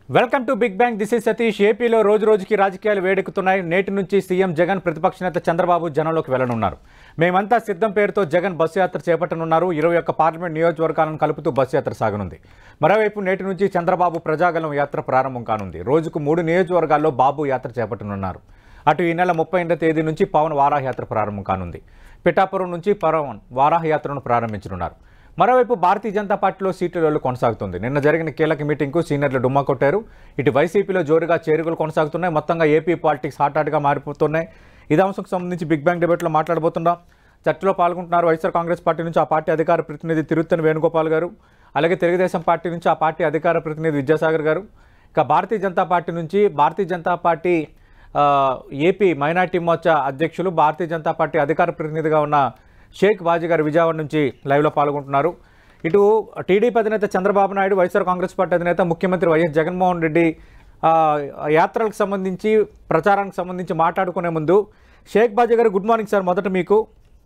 Welcome to big bang this is Satish ఏపీలో రోజు రోజుకి రాజకీయాలు వేడెక్కుతున్నాయి నేటి నుంచి సీఎం జగన్ ప్రతిపక్ష నేత చంద్రబాబు జనంలోకి వెళ్లనున్నారు మేమంతా సిద్ధం పేరుతో జగన్ బస్సు యాత్ర చేపట్టనున్నారు ఇరవై ఒక్క పార్లమెంట్ నియోజకవర్గాలను కలుపుతూ బస్సు యాత్ర సాగనుంది మరోవైపు నేటి నుంచి చంద్రబాబు ప్రజాగలం యాత్ర ప్రారంభం కానుంది రోజుకు మూడు నియోజకవర్గాల్లో బాబు యాత్ర చేపట్టనున్నారు అటు ఈ నెల ముప్పై తేదీ నుంచి పవన్ వారాహ యాత్ర ప్రారంభం కానుంది పిఠాపురం నుంచి పవన్ వారాహ యాత్రను ప్రారంభించనున్నారు మరోవైపు భారతీయ జనతా పార్టీలో సీట్ల కొనసాగుతుంది నిన్న జరిగిన కీలక మీటింగ్కు సీనియర్లు డుమ్మా కొట్టారు ఇటు వైసీపీలో జోరుగా చేరుకలు కొనసాగుతున్నాయి మొత్తంగా ఏపీ పాలిటిక్స్ హాట్ హాట్గా మారిపోతున్నాయి ఇదే అంశంకు సంబంధించి బిగ్ బ్యాంగ్ డిబేట్లో మాట్లాడబోతున్నాం చర్చలో పాల్గొంటున్నారు వైఎస్ఆర్ కాంగ్రెస్ పార్టీ నుంచి ఆ పార్టీ అధికార ప్రతినిధి తిరుత్తని వేణుగోపాల్ గారు అలాగే తెలుగుదేశం పార్టీ నుంచి ఆ పార్టీ అధికార ప్రతినిధి విద్యాసాగర్ గారు ఇక భారతీయ జనతా పార్టీ నుంచి భారతీయ జనతా పార్టీ ఆ, ఏపీ మైనార్టీ మోర్చా అధ్యక్షులు భారతీయ జనతా పార్టీ అధికార ప్రతినిధిగా ఉన్న షేక్ బాజీ గారు విజయవాడ నుంచి లైవ్లో పాల్గొంటున్నారు ఇటు టీడీపీ అధినేత చంద్రబాబు నాయుడు వైఎస్ఆర్ కాంగ్రెస్ పార్టీ అధినేత ముఖ్యమంత్రి వైఎస్ జగన్మోహన్ రెడ్డి ఆ, యాత్రలకు సంబంధించి ప్రచారానికి సంబంధించి మాట్లాడుకునే ముందు షేక్ బాజీ గారు గుడ్ మార్నింగ్ సార్ మొదట మీకు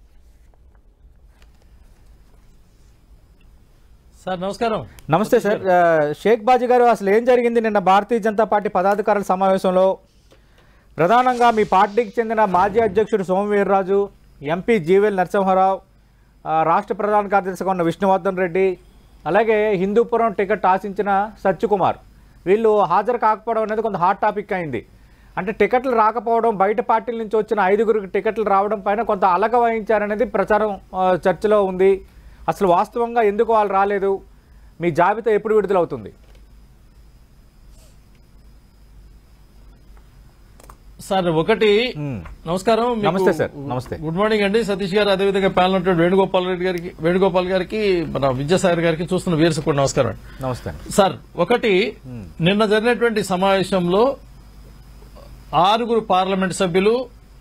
సార్ నమస్కారం నమస్తే సార్ ఆ, షేక్ బాజీ గారు అసలు ఏం జరిగింది నిన్న భారతీయ జనతా పార్టీ పదాధికారుల సమావేశంలో ప్రధానంగా మీ పార్టీకి చెందిన మాజీ అధ్యక్షుడు సోమవీర్రాజు ఎంపీ జీవెల్ నరసింహారావు ఆ, రాష్ట్ర ప్రధాన కార్యదర్శిగా ఉన్న విష్ణువర్ధన్ రెడ్డి అలాగే హిందూపురం టికెట్ ఆశించిన సత్యకుమార్ వీళ్ళు హాజరు కాకపోవడం అనేది కొంత హాట్ టాపిక్ అయింది అంటే టికెట్లు రాకపోవడం బయట పార్టీల నుంచి వచ్చిన ఐదుగురికి టికెట్లు రావడం పైన కొంత అలక వహించారనేది ప్రచారం ఆ, చర్చలో ఉంది అసలు వాస్తవంగా ఎందుకు వాళ్ళు రాలేదు మీ జాబితా ఎప్పుడు విడుదలవుతుంది సార్ ఒకటి మ్మ్. నమస్కారం మీకు నమస్తే సార్, నమస్తే. గుడ్ మార్నింగ్ అండి సతీష్ గారు అదేవిధంగా ప్యానల్ ఉన్నటువంటి వేణుగోపాల్ రెడ్డి గారికి వేణుగోపాల్ గారికి మన విద్యాసాగర్ గారికి చూస్తున్న వీరసు కూడా నమస్కారం అండి నమస్తే అండి సార్ ఒకటి నిన్న జరిగినటువంటి సమావేశంలో ఆరుగురు పార్లమెంట్ సభ్యులు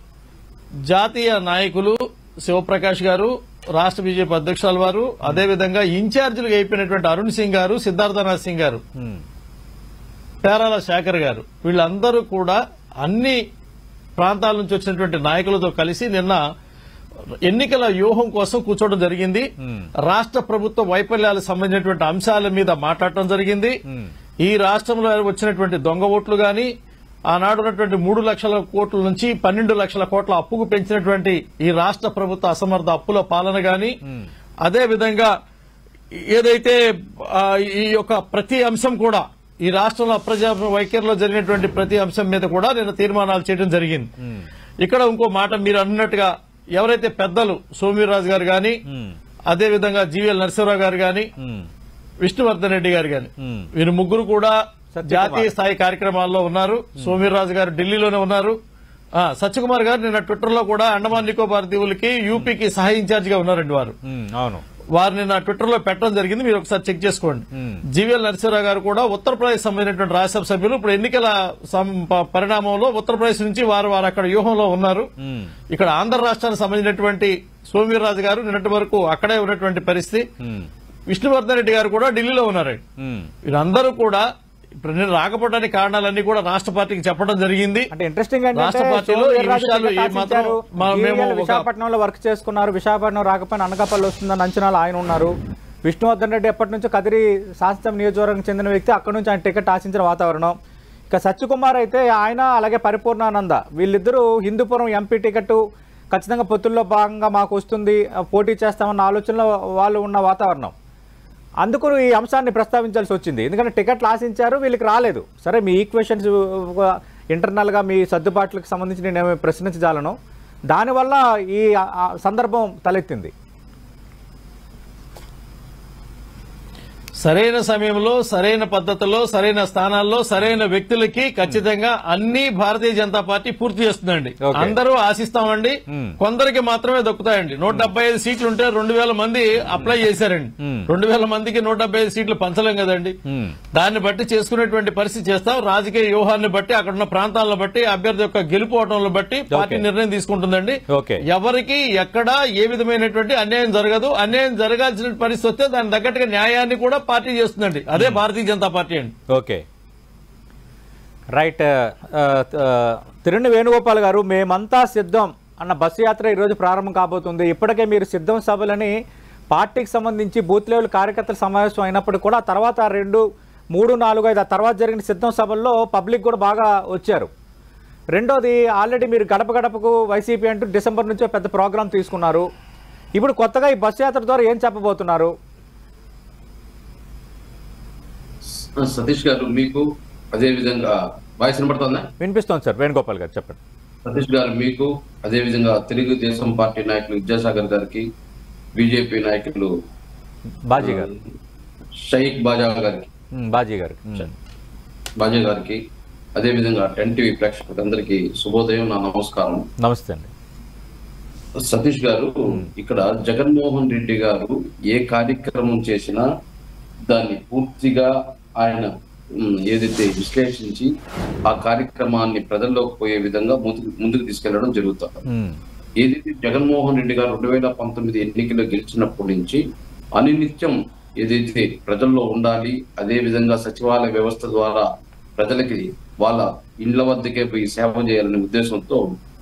జాతీయ నాయకులు శివప్రకాష్ గారు రాష్ట్ర బీజేపీ అధ్యక్షుల వారు అదేవిధంగా ఇన్ఛార్జీలుగా అయిపోయినటువంటి అరుణ్ సింగ్ గారు సిద్ధార్థనాథ్ సింగ్ గారు మ్మ్. పేరాల శేఖర్ గారు వీళ్ళందరూ కూడా అన్ని ప్రాంతాల నుంచి వచ్చినటువంటి నాయకులతో కలిసి నిన్న ఎన్నికల వ్యూహం కోసం కూర్చోవడం జరిగింది రాష్ట్ర ప్రభుత్వ వైఫల్యాలకు సంబంధించినటువంటి అంశాల మీద మాట్లాడటం జరిగింది ఈ రాష్ట్రంలో వచ్చినటువంటి దొంగ ఓట్లు గాని ఆనాడు ఉన్నటువంటి మూడు లక్షల కోట్ల నుంచి పన్నెండు లక్షల కోట్ల అప్పుకు పెంచినటువంటి ఈ రాష్ట్ర ప్రభుత్వ అసమర్థ అప్పుల పాలన గాని అదే విధంగా ఏదైతే ఆ, ఈ యొక్క ప్రతి అంశం కూడా ఈ రాష్ట్రంలో అప్రజా వైఖరిలో జరిగినటువంటి ప్రతి అంశం మీద కూడా నేను తీర్మానాలు చేయడం జరిగింది ఇక్కడ ఇంకో మాట మీరు అన్నట్టుగా ఎవరైతే పెద్దలు సోమవీర్రాజు గారు గాని మ్మ్. అదే విధంగా జీవీఎల్ నరసింహరావు గారు గాని మ్మ్. విష్ణువర్ధన్ రెడ్డి గారు గాని మ్మ్. వీరు ముగ్గురు కూడా సత్యకుమార్. జాతీయ స్థాయి కార్యక్రమాల్లో ఉన్నారు సోమవీర్రాజు గారు ఢిల్లీలోనే ఉన్నారు ఆ, సత్యకుమార్ గారు నిన్న ట్విట్టర్ లో కూడా అండమాన్ నికోబార్ దీవులకి యూపీకి సహాయ ఇన్ఛార్జ్ గా ఉన్నారండి వారు మ్మ్. అవును వారిని నా ట్విట్టర్ లో పెట్టడం జరిగింది మీరు ఒకసారి చెక్ చేసుకోండి మ్మ్. జీవీఎల్ నరసింహరావు గారు కూడా ఉత్తరప్రదేశ్ సంబంధించినటువంటి రాజ్యసభ సభ్యులు ఇప్పుడు ఎన్నికల సం- ప- పరిణామంలో ఉత్తరప్రదేశ్ నుంచి వారు వారు అక్కడ వ్యూహంలో ఉన్నారు మ్మ్. ఇక్కడ ఆంధ్ర రాష్ట్రానికి సంబంధించినటువంటి సోమవీర్రాజు గారు నిన్నటి వరకు అక్కడే ఉన్నటువంటి పరిస్థితి మ్మ్. విష్ణువర్ధన్ రెడ్డి గారు కూడా ఢిల్లీలో ఉన్నారండి మ్మ్. వీరందరూ కూడా ఇప్పుడు నేను రాకపోవడానికి కారణాలన్నీ కూడా రాష్ట్ర పార్టీకి చెప్పడం జరిగింది అంటే ఇంట్రెస్టింగ్ రాష్ట్ర పార్టీలో ఈ విషయాలు ఏ మాత్రం మా- మేము ఒక- విశాఖపట్నంలో వర్క్ చేసుకున్నారు విశాఖపట్నం రాకపోయినా అనకాపల్లి వస్తుందని అంచనాలు ఆయన ఉన్నారు విష్ణువర్ధన్ రెడ్డి ఎప్పటి నుంచో కదిరి శాసనం నియోజకవర్గం చెందిన వ్యక్తి అక్కడి నుంచి ఆయన టికెట్ ఆశించిన వాతావరణం ఇక సత్యకుమార్ అయితే ఆయన అలాగే పరిపూర్ణానంద వీళ్ళిద్దరూ హిందూపురం ఎంపీ టికెట్ ఖచ్చితంగా పొత్తుల్లో భాగంగా మాకు వస్తుంది పోటీ చేస్తామన్న ఆలోచనలో వాళ్ళు ఉన్న వాతావరణం అందుకు ఈ అంశాన్ని ప్రస్తావించాల్సి వచ్చింది ఎందుకంటే టికెట్లు ఆశించారు వీళ్ళకి రాలేదు సరే మీ ఈక్వేషన్స్ ఇంటర్నల్గా మీ సర్దుబాట్లకు సంబంధించి నేను ఏమి ప్రశ్నించజాలను దానివల్ల ఈ ఆ- ఆ సందర్భం తలెత్తింది సరైన సమయంలో సరైన పద్ధతిలో సరైన స్థానాల్లో సరైన వ్యక్తులకి ఖచ్చితంగా అన్ని భారతీయ జనతా పార్టీ పూర్తి చేస్తుందండి Okay. అందరూ ఆశిస్తామండి Hmm. కొందరికి మాత్రమే దక్కుతాయండి నూట డెబ్బై ఐదు సీట్లు ఉంటే రెండు వేల మంది అప్లై చేశారండి Hmm. రెండు వేల మందికి నూట డెబ్బై ఐదు సీట్లు పంచలేం కదండి Hmm. దాన్ని బట్టి చేసుకునేటువంటి పరిస్థితి చేస్తాం రాజకీయ వ్యూహాన్ని బట్టి అక్కడ ఉన్న ప్రాంతాలను బట్టి అభ్యర్థి యొక్క గెలుపోవటంలో బట్టి పార్టీ Okay. నిర్ణయం తీసుకుంటుందండి Okay. ఎవరికి ఎక్కడ ఏ విధమైనటువంటి అన్యాయం జరగదు అన్యాయం జరగాల్సిన పరిస్థితి వస్తే దాని తగ్గట్టుగా న్యాయాన్ని కూడా పార్టీ చేస్తుందండి అదే భారతీయ జనతా పార్టీ అండి ఓకే రైట్ తిరుణి వేణుగోపాల్ గారు మేమంతా సిద్ధం అన్న బస్సు యాత్ర ఈరోజు ప్రారంభం కాబోతుంది ఇప్పటికే మీరు సిద్ధం సభలని పార్టీకి సంబంధించి బూత్ లెవెల్ కార్యకర్తల సమావేశం అయినప్పుడు కూడా తర్వాత రెండు మూడు నాలుగు ఐదు ఆ తర్వాత జరిగిన సిద్ధం సభల్లో పబ్లిక్ కూడా బాగా వచ్చారు రెండోది ఆల్రెడీ మీరు గడప గడపకు వైసీపీ అంటూ డిసెంబర్ నుంచే పెద్ద ప్రోగ్రాం తీసుకున్నారు ఇప్పుడు కొత్తగా ఈ బస్సు యాత్ర ద్వారా ఏం చెప్పబోతున్నారు సతీష్ గారు మీకు అదే విధంగా వాయిస్ వినపడుతుందా వినిపిస్తోంది సార్ వేణుగోపాల్ గారు చెప్పండి సతీష్ గారు మీకు అదే విధంగా తెలుగుదేశం పార్టీ నాయకులు విద్యాసాగర్ గారికి బీజేపీ నాయకులు బాజీ గారు షైక్ బాజా గారికి ఉమ్, బాజీ గారు ఉమ్. బాజా గారికి అదే విధంగా టెన్ టీవీ ప్రేక్షకులందరికీ శుభోదయం నా నమస్కారం నమస్తే అండి సతీష్ గారు ఇక్కడ జగన్మోహన్ రెడ్డి గారు ఏ కార్యక్రమం చేసినా దాన్ని పూర్తిగా ఆయన ఉమ్, ఏదైతే విశ్లేషించి ఆ కార్యక్రమాన్ని ప్రజల్లోకి పోయే విధంగా ముందుకు ముందుకు తీసుకెళ్లడం జరుగుతుంది ఉమ్, ఏదైతే జగన్మోహన్ రెడ్డి గారు రెండు వేల పంతొమ్మిది ఎన్నికల్లో గెలిచినప్పటి నుంచి అనినిత్యం ఏదైతే ప్రజల్లో ఉండాలి అదే విధంగా సచివాలయ వ్యవస్థ ద్వారా ప్రజలకి వాళ్ళ ఇండ్ల వద్దకే పోయి సేవ చేయాలనే ఉద్దేశంతో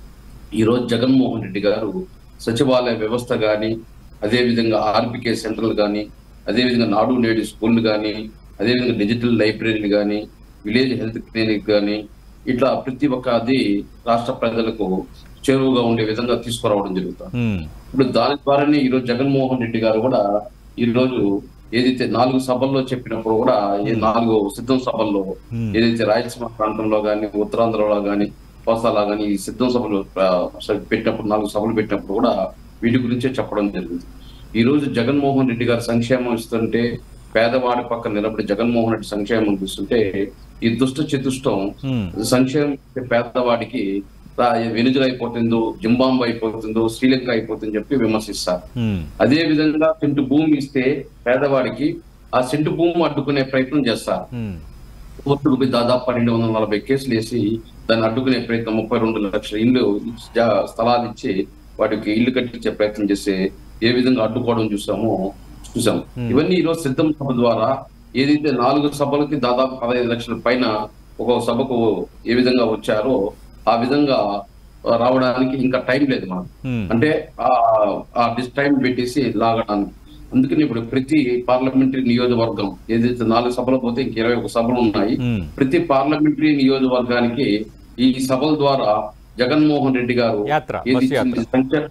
ఈ రోజు జగన్మోహన్ రెడ్డి గారు సచివాలయ వ్యవస్థ కానీ అదే విధంగా ఆర్బికే సెంటర్లు కానీ అదే విధంగా నాడు నేడు స్కూల్ కానీ అదే విధంగా డిజిటల్ లైబ్రరీలు కానీ విలేజ్ హెల్త్ క్లినిక్ కానీ ఇట్లా ప్రతి ఒక్క అది రాష్ట్ర ప్రజలకు చేరువుగా ఉండే విధంగా తీసుకురావడం జరుగుతుంది ఉమ్, ఇప్పుడు దాని ద్వారానే ఈరోజు జగన్మోహన్ రెడ్డి గారు కూడా ఈ రోజు ఏదైతే నాలుగు సభల్లో చెప్పినప్పుడు కూడా ఈ నాలుగు సిద్ధం సభల్లో Hmm. ఏదైతే రాయలసీమ ప్రాంతంలో కానీ ఉత్తరాంధ్రలో కానీ కోస్తాలో కానీ ఈ సిద్ధం సభలు ఆ, పెట్టినప్పుడు నాలుగు సభలు పెట్టినప్పుడు కూడా వీటి గురించే చెప్పడం జరిగింది ఈ రోజు జగన్మోహన్ రెడ్డి గారు సంక్షేమం ఇస్తుంటే పేదవాడి పక్కన నిలబడి జగన్మోహన్ రెడ్డి సంక్షేమం ఇస్తుంటే ఈ దుష్ట చతుష్టం ఉమ్, సంక్షేమం ఇచ్చే పేదవాడికి రా- వెనుజులా అయిపోతుందో జింబాంబే అయిపోతుందో శ్రీలంక అయిపోతుందని చెప్పి విమర్శిస్తారు ఉమ్, అదే విధంగా సెంటు భూమి ఇస్తే పేదవాడికి ఆ సెంటు భూమి అడ్డుకునే ప్రయత్నం చేస్తారు ఉమ్, కోర్టుకు పోయి దాదాపు పన్నెండు వందల నలభై కేసులు వేసి దాన్ని అడ్డుకునే ప్రయత్నం ముప్పై రెండు లక్షల ఇల్లు ఇచ్చి- జా- స్థలాలు ఇచ్చి వాటికి ఇల్లు కట్టించే ప్రయత్నం చేసి ఏ విధంగా అడ్డుకోవడం చూసామో చూసాం ఇవన్నీ ఈ రోజు సిద్ధం సభ ద్వారా ఏదైతే నాలుగు సభలకి దాదాపు పదహైదు లక్షల పైన ఒక సభకు ఏ విధంగా వచ్చారో ఆ విధంగా రావడానికి ఇంకా టైం లేదు మనకు ఉమ్, అంటే ఆ- ఆ డిస్ టైం పెట్టేసి లాగడానికి అందుకని ఇప్పుడు ప్రతి పార్లమెంటరీ నియోజకవర్గం ఏదైతే నాలుగు సభలు పోతే ఇంక ఇరవై ఒక సభలు ఉన్నాయి ఉమ్, ప్రతి పార్లమెంటరీ నియోజకవర్గానికి ఈ సభల ద్వారా జగన్మోహన్ రెడ్డి గారు యాత్ర, ఏది బస్సు ఇచ్చిన యాత్ర. సంక్షే-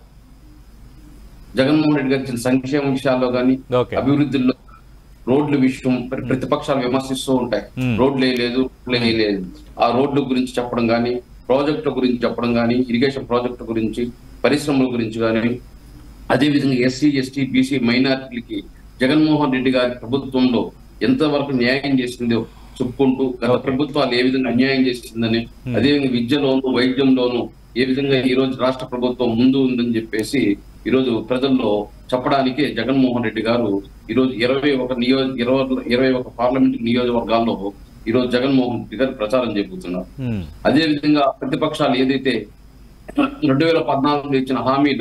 జగన్మోహన్ రెడ్డి గారు ఇచ్చిన సంక్షేమ విషయాల్లో కానీ ఓకే అభివృద్ధిలో రోడ్ల విషయం ప్ర- ప్రతిపక్షాలు విమర్శిస్తూ ఉంటాయి Hmm. రోడ్లు వేయలేదు రోడ్లు వేయలేదు ఆ రోడ్ల గురించి చెప్పడం కానీ ప్రాజెక్టుల గురించి చెప్పడం కానీ ఇరిగేషన్ ప్రాజెక్టుల గురించి పరిశ్రమల గురించి కానీ అదే విధంగా ఎస్సీ ఎస్టీ బీసీ మైనారిటీలకి జగన్మోహన్ రెడ్డి గారి ప్రభుత్వంలో ఎంతవరకు న్యాయం చేసిందో చెప్పుకుంటూ గత ప్రభుత్వాలు ఏ విధంగా అన్యాయం చేసిందని అదే విధంగా విద్యలోను వైద్యంలోను ఏ విధంగా ఈ రోజు రాష్ట్ర ప్రభుత్వం ముందు ఉందని చెప్పేసి ఈ రోజు ప్రజల్లో చెప్పడానికి జగన్మోహన్ రెడ్డి గారు ఈ రోజు ఇరవై ఒక నియోజ ఇరవై ఇరవై ఒక పార్లమెంట్ నియోజకవర్గాల్లో ఈ రోజు జగన్మోహన్ రెడ్డి గారు ప్రచారం చేయబోతున్నారు ఉమ్, అదే విధంగా ప్రతిపక్షాలు ఏదైతే రెండు వేల పద్నాలుగులో ఇచ్చిన హామీలు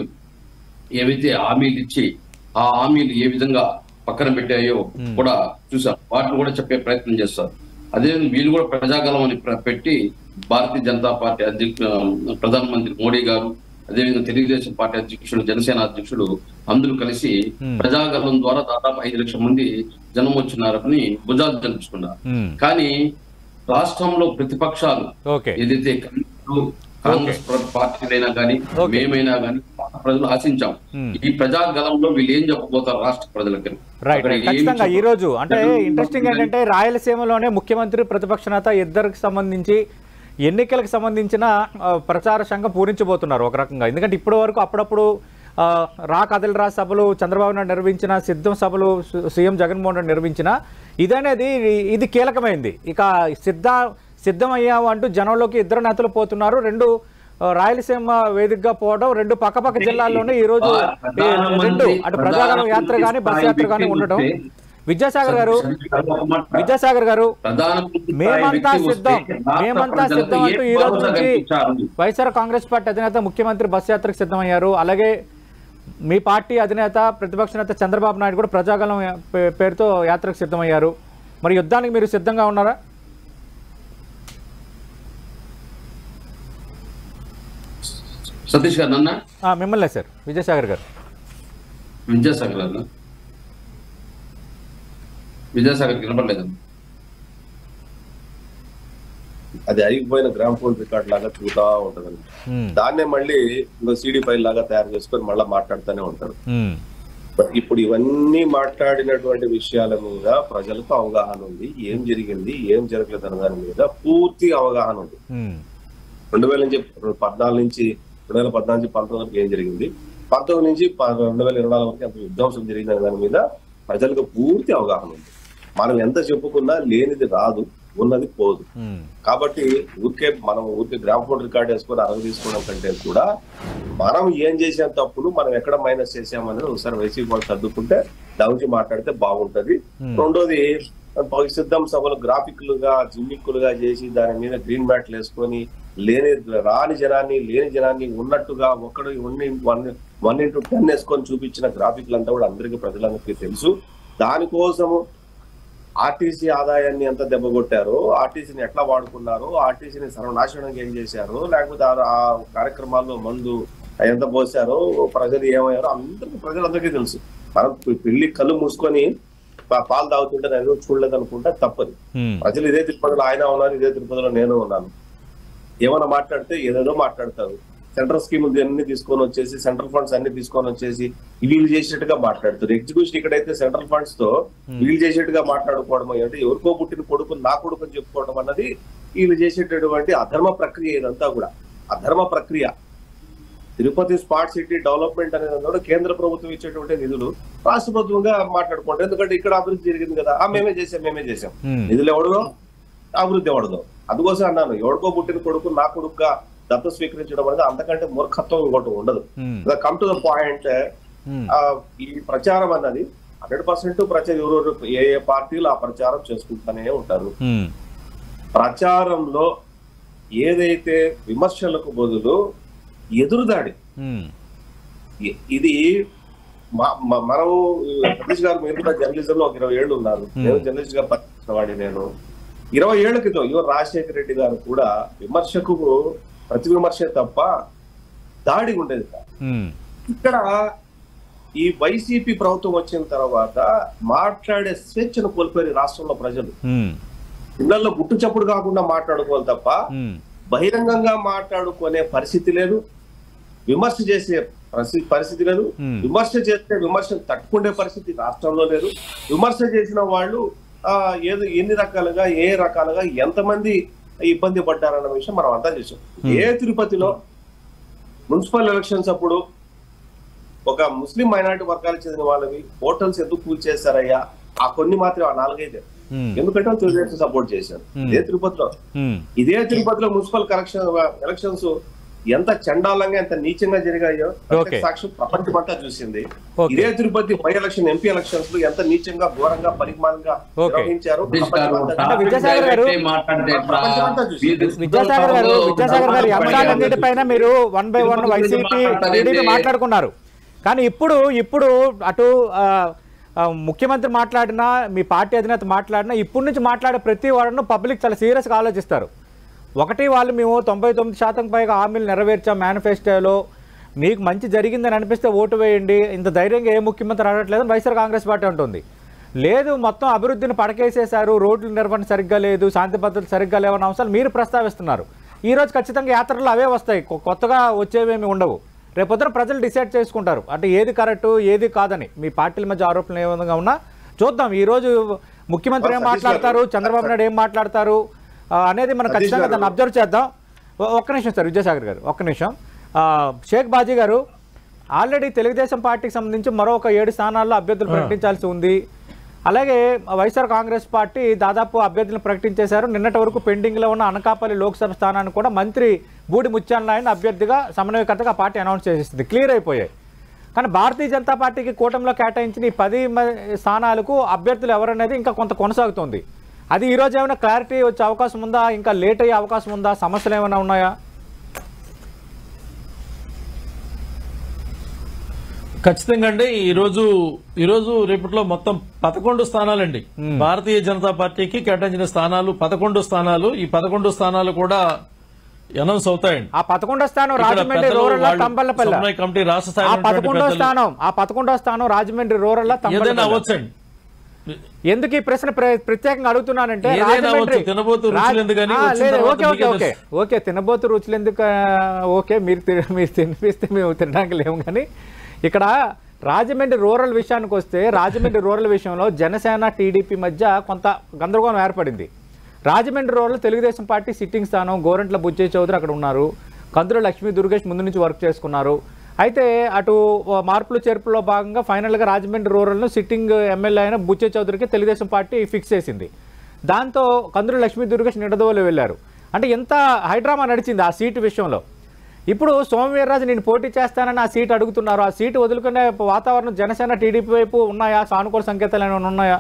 ఏవైతే హామీలు ఇచ్చి ఆ హామీలు ఏ విధంగా పక్కన పెట్టాయో కూడా చూసాం వాటిని కూడా చెప్పే ప్రయత్నం చేస్తారు అదే వీళ్ళు కూడా ప్రజాగలం అని ప్ర- పెట్టి భారతీయ జనతా పార్టీ అధ్యక్ష ప్రధానమంత్రి మోడీ గారు అదేవిధంగా తెలుగుదేశం పార్టీ అధ్యక్షుడు జనసేన అధ్యక్షుడు అందరూ కలిసి Hmm. ప్రజాగలం ద్వారా దాదాపు ఐదు లక్షల మంది జనం వచ్చినారని భుజాలు జరుపుకున్నారు ఉమ్, కానీ రాష్ట్రంలో ప్రతిపక్షాలు ఓకే ఏదైతే కాంగ్రెస్ పార్టీలైనా కానీ Okay. మేమైనా కానీ ప్రజలు ఆశించాం Hmm. ఈ ప్రజాగలంలో వీళ్ళు ఏం చెప్పబోతారు రాష్ట్ర ప్రజలకి రైట్ అక్కడ ఏమి ఖచ్చితంగా ఈ చెప్ప- రోజు అంటే ఇంట్రెస్టింగ్ ఏంటంటే రాయలసీమలోనే ముఖ్యమంత్రి ప్రతిపక్ష నేత ఇద్దరికి సంబంధించి ఎన్నికలకు సంబంధించిన ఆ, ప్రచార శంఖం పూరించబోతున్నారు ఒక రకంగా ఎందుకంటే ఇప్పటి వరకు అప్పుడప్పుడు ఆ, రా కదలిరా సభలు చంద్రబాబు నాయుడు నిర్వహించిన సిద్ధం సభలు సు- సీఎం జగన్మోహన్ రెడ్డి నిర్వహించిన ఇదనేది ఇది కీలకమైంది ఇక సిద్ధ సిద్ధమయ్యాము అంటూ జనంలోకి ఇద్దరు నేతలు పోతున్నారు రెండు ఆ, రాయలసీమ వేదికగా పోవడం రెండు పక్కపక్క జిల్లాల్లోనే ఈ రోజు ఈ రెండు అటు ప్రజాగణం యాత్ర కానీ బస్ యాత్ర కానీ ఉండటం విద్యాసాగర్ గారు విద్యాసాగర్ గారు ప్రధానమంత్రి మేమంతా వ్యక్తి వస్తే సిద్ధం రాష్ట్ర మేమంతా ప్రజలకు సిద్ధం ఏ అంటూ ఈ రోజు భరోసా నుంచి కల్పించారు? వైఎస్ఆర్ కాంగ్రెస్ పార్టీ అధినేత ముఖ్యమంత్రి బస్ యాత్రకు సిద్ధమయ్యారు అలాగే మీ పార్టీ అధినేత ప్రతిపక్ష నేత చంద్రబాబు నాయుడు కూడా ప్రజాగలం యా- పే- పేరుతో యాత్రకు సిద్ధమయ్యారు మరి యుద్ధానికి మీరు సిద్ధంగా ఉన్నారా సతీష్ గారు నన్న ఆ, మిమ్మల్నే సార్ విజయసాగర్ గారు విద్యాసాగర్ గారు విద్యాసాగర్ వినపడలేదు అది అయిపోయిన గ్రామ్ ఫోన్ రికార్డ్ లాగా చూతా ఉంటదండి ఉమ్, దాన్నే మళ్ళీ ఇంకో సీడీ ఫైల్ లాగా తయారు చేసుకొని మళ్ళీ మాట్లాడుతూనే ఉంటారు ఉమ్, బట్ ఇప్పుడు ఇవన్నీ మాట్లాడినటువంటి విషయాల మీద ప్రజలకు అవగాహన ఉంది ఏం జరిగింది ఏం జరగలేదు అన్న దాని మీద పూర్తి అవగాహన ఉంది ఉమ్, రెండు వేల నుంచి పద్నాలుగు నుంచి రెండు వేల పద్నాలుగు నుంచి పంతొమ్మిది వరకు ఏం జరిగింది పంతొమ్మిది నుంచి ప- రెండు వేల ఇరవై నాలుగు వరకు ఎంత విధ్వంసం జరిగింది అనే దాని మీద ప్రజలకు పూర్తి అవగాహన ఉంది మనం ఎంత చెప్పుకున్నా లేనిది రాదు ఉన్నది పోదు ఉమ్, కాబట్టి ఊరికే మనం ఊరికే గ్రామ్ ఫోన్ రికార్డ్ వేసుకొని అరగ తీసుకోవడం కంటే కూడా మనం ఏం చేసాం తప్పులు మనం ఎక్కడ మైనస్ చేసామనేది ఒకసారి వైసీపీ వాళ్ళు సర్దుకుంటే దాని గురించి మాట్లాడితే బాగుంటది రెండోది సిద్ధం సభలు గ్రాఫిక్లుగా జిమ్మిక్కులుగా చేసి దాని మీద గ్రీన్ మ్యాట్లు వేసుకొని లేని రాని జనాన్ని లేని జనాన్ని ఉన్నట్టుగా ఒకడు వన్ వన్ ఇంటూ టెన్ వేసుకొని చూపించిన గ్రాఫిక్లు అంతా కూడా అందరికీ ప్రజలందరికీ తెలుసు దానికోసము ఆర్టీసీ ఆదాయాన్ని ఎంత దెబ్బ కొట్టారో ఆర్టీసీని ఎట్లా వాడుకున్నారో ఆర్టీసీని సర్వనాశనం ఏం చేశారో లేకపోతే ఆ- ఆ కార్యక్రమాల్లో మందు ఎంత పోసారో ప్రజలు ఏమయ్యారో అందరికీ ప్రజలందరికీ తెలుసు మనం పె- పెళ్లి కళ్ళు మూసుకొని పా- పాలు తాగుతుంటే నేను చూడలేదు అనుకుంటే తప్పదు ఉమ్, ప్రజలు ఇదే తిరుపతిలో ఆయన ఉన్నారు ఇదే తిరుపతిలో నేను ఉన్నాను ఏమైనా మాట్లాడితే ఏదేదో మాట్లాడతారు సెంట్రల్ స్కీములు అన్ని తీసుకొని వచ్చేసి సెంట్రల్ ఫండ్స్ అన్ని తీసుకొని వచ్చేసి వీళ్ళు చేసేట్టుగా మాట్లాడుతారు ఎగ్జిక్యూషన్ ఇక్కడైతే సెంట్రల్ ఫండ్స్ తో వీళ్ళు చేసేట్టుగా మాట్లాడుకోవడం అంటే ఎవరికో పుట్టిన కొడుకు నా కొడుకు అని చెప్పుకోవడం అన్నది వీళ్ళు చేసేటటువంటి అధర్మ ప్రక్రియ ఇదంతా కూడా అధర్మ ప్రక్రియ తిరుపతి స్మార్ట్ సిటీ డెవలప్మెంట్ అనేది కూడా కేంద్ర ప్రభుత్వం ఇచ్చేటువంటి నిధులు రాష్ట్ర ప్రభుత్వంగా మాట్లాడుకుంటారు ఎందుకంటే ఇక్కడ అభివృద్ధి జరిగింది కదా ఆ మేమే చేసాం మేమే చేసాం ఉమ్, నిధులు ఎవడదో అభివృద్ధి ఎవడదో అందుకోసం అన్నాను ఎవడికో పుట్టిన కొడుకు నా కొడుకుగా దత్త స్వీకరించడం అనేది అంతకంటే మూర్ఖత్వం ఇంకోటి ఉండదు um, come to the point um, ఈ ప్రచారం అన్నది హండ్రెడ్ పర్సెంట్ ప్రచారం ఎవరెవరు ఏ ఏ పార్టీలు ఆ ప్రచారం చేసుకుంటూనే ఉంటారు ఉమ్, ప్రచారంలో ఏదైతే విమర్శలకు బదులు ఎదురుదాడి ఉమ్, ఇ- ఇది మా- మ- మనం సతీష్ గారు మీరు కూడా జర్నలిజం లో ఒక ఇరవై ఏళ్ళు ఉన్నారు నేను జర్నలిస్ట్ గా పనిచేసిన వాడి నేను ఇరవై ఏళ్ల క్రితం ఇవో రాజశేఖర రెడ్డి గారు కూడా విమర్శకు ప్రతి విమర్శ తప్ప దాడి ఉండేది కాదు ఉమ్, ఇక్కడ ఈ వైసీపీ ప్రభుత్వం వచ్చిన తర్వాత మాట్లాడే స్వేచ్ఛను కోల్పోయారు ఈ రాష్ట్రంలో ప్రజలు ఉమ్, ఇళ్లలో గుట్టు చప్పుడు కాకుండా మాట్లాడుకోవాలి తప్ప ఉమ్, బహిరంగంగా మాట్లాడుకునే పరిస్థితి లేదు విమర్శ చేసే పరిస్థితి పరిస్థితి లేదు Hmm. విమర్శ చేస్తే విమర్శను తట్టుకునే పరిస్థితి రాష్ట్రంలో లేదు విమర్శ చేసిన వాళ్ళు ఆ ఏదో ఎన్ని రకాలుగా ఏ రకాలుగా ఎంతమంది ఇబ్బంది పడ్డారన్న విషయం మనం అర్థం చేసాం ఏ తిరుపతిలో మున్సిపల్ ఎలక్షన్స్ అప్పుడు ఒక ముస్లిం మైనారిటీ వర్గాలకు చెందిన వాళ్ళవి హోటల్స్ ఎందుకు కూల్చేశారయ్యా ఆ కొన్ని మాత్రం ఆ నాలుగైదు ఉమ్, ఎందుకంటే వాళ్ళు తెలుగుదేశం సపోర్ట్ చేశారు Hmm. ఇదే తిరుపతిలో ఉమ్, ఇదే తిరుపతిలో మున్సిపల్ కలెక్షన్ ఎలక్షన్స్ ఎంత చండాలంగా ఎంత నీచంగా జరిగాయో ప్రత్యక్ష Okay. సాక్షి ప్రపంచం అంతా చూసింది Okay. ఇదే Tirupati by election MP elections లో ఎంత నీచంగా ఘోరంగా పరిమాణంగా Okay. నిర్వహించారు సతీష్ గారు, ప్రపంచం అంతా అంటే టాపిక్ విద్యాసాగర్ గారు- డైరెక్టే మాట్లాడితే ఎట్లా? ప్రపంచం అంతా చూసింది. వీధి- విద్యాసాగర్ గారు విద్యాసాగర్ గారు ఈ అంశాలన్నిటిపైన మీరు వన్ బై వన్ తిరుపతి గురించి వైసీపీ మాట్లాడతారేంటి? టీడీపీ మాట్లాడుకున్నారు కానీ ఇప్పుడు ఇప్పుడు అటు ఆ, ఆ, ముఖ్యమంత్రి మాట్లాడినా మీ పార్టీ అధినేత మాట్లాడినా ఇప్పటి నుంచి మాట్లాడే ప్రతి వాడును పబ్లిక్ చాలా సీరియస్గా ఆలోచిస్తారు ఒకటి వాళ్ళు మేము తొంభై తొమ్మిది శాతం పైగా హామీలు నెరవేర్చాం మేనిఫెస్టోలో మీకు మంచి జరిగిందని అనిపిస్తే ఓటు వేయండి ఇంత ధైర్యంగా ఏ ముఖ్యమంత్రి అడగట్లేదని వైఎస్ఆర్ కాంగ్రెస్ పార్టీ ఉంటుంది లేదు మొత్తం అభివృద్ధిని పడకేసేశారు రోడ్ల నిర్వహణ సరిగ్గా లేదు శాంతి భద్రతలు సరిగ్గా లేవన్న అంశాలు మీరు ప్రస్తావిస్తున్నారు ఈ రోజు ఖచ్చితంగా యాత్రలు అవే వస్తాయి కొ- కొత్తగా వచ్చేవేమి ఉండవు రేపొద్దున ప్రజలు డిసైడ్ చేసుకుంటారు అంటే ఏది కరెక్ట్ ఏది కాదని మీ పార్టీల మధ్య ఆరోపణలు ఏ విధంగా ఉన్నా చూద్దాం ఈ రోజు ముఖ్యమంత్రి ఏం సతీష్ గారు, మాట్లాడతారు చంద్రబాబు నాయుడు ఏం మాట్లాడతారు ఆ, అనేది మనం సతీష్ ఖచ్చితంగా గారు. దాన్ని అబ్జర్వ్ చేద్దాం ఒ- ఒక్క నిమిషం సార్ విద్యాసాగర్ గారు ఒక్క నిమిషం ఆ, షేక్ బాజీ గారు ఆల్రెడీ తెలుగుదేశం పార్టీకి సంబంధించి మరో ఒక ఏడు స్థానాల్లో అభ్యర్థులు ప్రకటించాల్సి ఉంది అలాగే వైఎస్ఆర్ కాంగ్రెస్ పార్టీ దాదాపు అభ్యర్థులను ప్రకటించేశారు నిన్నటి వరకు పెండింగ్లో ఉన్న అనకాపల్లి లోక్సభ స్థానాన్ని కూడా మంత్రి బూడి ముత్యాల నాయుడు అభ్యర్థిగా సమన్వయకర్తగా ఆ పార్టీ అనౌన్స్ చేసేసింది క్లియర్ అయిపోయాయి కానీ భారతీయ జనతా పార్టీకి కూటమిలో కేటాయించిన ఈ పది మ- స్థానాలకు అభ్యర్థులు ఎవరనేది ఇంకా కొంత కొనసాగుతుంది అది ఈ రోజు ఏమైనా క్లారిటీ వచ్చే అవకాశం ఉందా ఇంకా లేట్ అయ్యే అవకాశం ఉందా సమస్యలు ఏమైనా ఉన్నాయా ఖచ్చితంగా అండి ఈ రోజు ఈ రోజు రేపట్లో మొత్తం పదకొండు స్థానాలండి భారతీయ జనతా పార్టీకి కేటాయించిన స్థానాలు పదకొండు స్థానాలు ఈ పదకొండు స్థానాలు కూడా అనౌన్స్ అవుతాయండి ఆ పదకొండో స్థానం ఇక్కడ రాజమండ్రి పెద్దలు రూరల్ వాళ్ళు తంబల్లపల్లి సమన్వయ కమిటీ రాష్ట్ర ఆ స్థాయి పదకొండో స్థానం ఆ పదకొండో స్థానం రాజమండ్రి రూరల్ ఏదైనా అవ్వచ్చండి ఎందుకు ఈ ప్రశ్న ప్ర- ప్రత్యేకంగా అడుగుతున్నానంటే ఏదైనా రాజమండ్రి- అవ్వచ్చు, తినబోతు రుచులు రాజ్- ఎందుకని ఆ, వచ్చిన లేదు, తర్వాత ఓకే ఓకే మీకే ఓకే ఓకే తినబోతు రుచులు ఎందుకు ఆ, ఓకే మీరు తి- మీరు తినిపిస్తే మేము తినడానికి లేము కానీ ఇక్కడ రాజమండ్రి రూరల్ విషయానికి వస్తే రాజమండ్రి రూరల్ విషయంలో జనసేన టీడీపీ మధ్య కొంత గందరగోళం ఏర్పడింది Rajahmundry rural Telugu Desam Party sitting స్థానం గోరంట్ల బుజ్జయ్య చౌదరి అక్కడ ఉన్నారు కందుల లక్ష్మీ దుర్గేష్ ముందు నుంచి వర్క్ చేసుకున్నారు అయితే అటు మార్పులు చేర్పులో భాగంగా ఫైనల్గా రాజమండ్రి రూరల్ను సిట్టింగ్ ఎమ్మెల్యే అయిన బుచ్చే చౌదరికి తెలుగుదేశం పార్టీ ఫిక్స్ చేసింది దాంతో కందుల లక్ష్మీ దుర్గేష్ నిడదవోలు వెళ్ళారు అంటే ఎంత హైడ్రామా నడిచింది ఆ సీటు విషయంలో ఇప్పుడు సోమవీర్రాజు నేను పోటీ చేస్తానని ఆ సీటు అడుగుతున్నారు ఆ సీటు వదులుకునే వాతావరణం జనసేన టీడీపీ వైపు ఉన్నాయా సానుకూల సంకేతాలు ఏమైనా ఉన్నాయా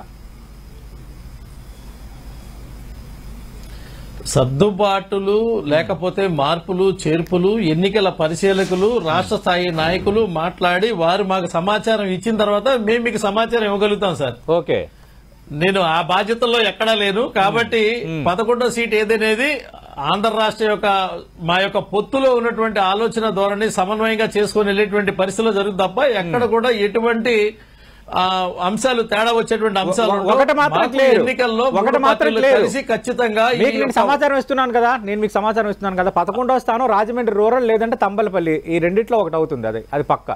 సర్దుబాటులు లేకపోతే మార్పులు చేర్పులు ఎన్నికల పరిశీలకులు రాష్ట్ర స్థాయి నాయకులు మాట్లాడి వారు మాకు సమాచారం ఇచ్చిన తర్వాత మేము మీకు సమాచారం ఇవ్వగలుగుతాం సార్ ఓకే నేను ఆ బాధ్యతల్లో ఎక్కడా లేను కాబట్టి పదకొండో సీట్ ఏదనేది ఆంధ్ర రాష్ట్ర యొక్క మా యొక్క పొత్తులో ఉన్నటువంటి ఆలోచన ధోరణి సమన్వయంగా చేసుకుని వెళ్ళేటువంటి పరిస్థితిలో జరుగుతుంది తప్ప ఎక్కడ కూడా ఎటువంటి ఆ, అంశాలు తేడా వచ్చేటువంటి అంశాలు ఒ- ఉండవు. ఒకటి మాత్రం మాకు clear. ఎన్నికల్లో ఒకటి మూడు మాత్రం పార్టీలు clear. కలిసి ఖచ్చితంగా ఈ మీకు నేను యొక్క- సమాచారం ఇస్తున్నాను కదా నేను మీకు సమాచారం ఇస్తున్నాను కదా పదకొండవ స్థానం రాజమండ్రి రూరల్ లేదంటే తంబలపల్లి ఈ రెండిట్లో ఒకటి అవుతుంది అది అది పక్క